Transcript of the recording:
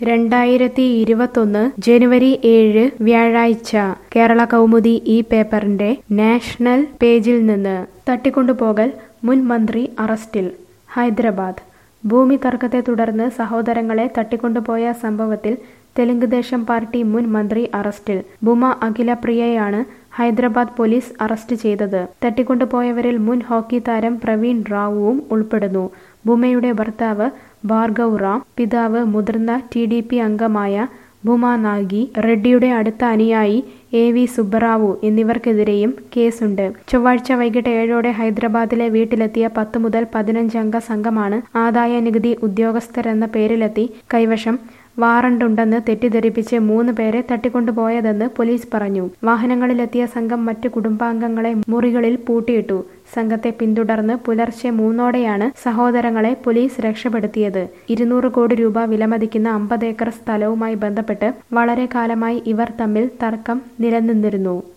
രണ്ടായിരത്തി ഇരുപത്തൊന്ന് ജനുവരി ഏഴ് വ്യാഴാഴ്ച കേരള കൗമുദി ഈ പേപ്പറിന്റെ നാഷണൽ പേജിൽ നിന്ന് തട്ടിക്കൊണ്ടുപോകൽ മുൻ മന്ത്രി അറസ്റ്റിൽ ഹൈദരാബാദ് ഭൂമി തർക്കത്തെ തുടർന്ന് സഹോദരങ്ങളെ തട്ടിക്കൊണ്ടുപോയ സംഭവത്തിൽ തെലുങ്ക് ദേശം പാർട്ടി മുൻ മന്ത്രി അറസ്റ്റിൽ ബുമ അഖില പ്രിയയാണ് ഹൈദരാബാദ് പോലീസ് അറസ്റ്റ് ചെയ്തത് തട്ടിക്കൊണ്ടുപോയവരിൽ മുൻ ഹോക്കി താരം പ്രവീൺ റാവുവും ഉൾപ്പെടുന്നു ബുമയുടെ ഭർത്താവ് ഭാർഗവ് റാം പിതാവ് മുതിർന്ന ടി ഡി പി അംഗമായ ഭുമ നാഗി റെഡ്ഡിയുടെ അടുത്ത അനുയായി എ വി സുബ്ബറാവു എന്നിവർക്കെതിരെയും കേസുണ്ട് ചൊവ്വാഴ്ച വൈകിട്ട് ഏഴോടെ ഹൈദരാബാദിലെ വീട്ടിലെത്തിയ പത്ത് മുതൽ പതിനഞ്ചംഗ സംഘമാണ് ആദായ നികുതി ഉദ്യോഗസ്ഥരെന്ന പേരിലെത്തി കൈവശം വാറണ്ടുണ്ടെന്ന് തെറ്റിദ്ധരിപ്പിച്ച് മൂന്ന് പേരെ തട്ടിക്കൊണ്ടുപോയതെന്ന് പോലീസ് പറഞ്ഞു വാഹനങ്ങളിലെത്തിയ സംഘം മറ്റു കുടുംബാംഗങ്ങളെ മുറികളിൽ പൂട്ടിയിട്ടു സംഘത്തെ പിന്തുടർന്ന് പുലർച്ചെ മൂന്നോടെയാണ് സഹോദരങ്ങളെ പോലീസ് രക്ഷപ്പെടുത്തിയത് ഇരുന്നൂറ് കോടി രൂപ വിലമതിക്കുന്ന അമ്പത് ഏക്കർ സ്ഥലവുമായി ബന്ധപ്പെട്ട് വളരെ കാലമായി ഇവർ തമ്മിൽ തർക്കം നിലനിന്നിരുന്നു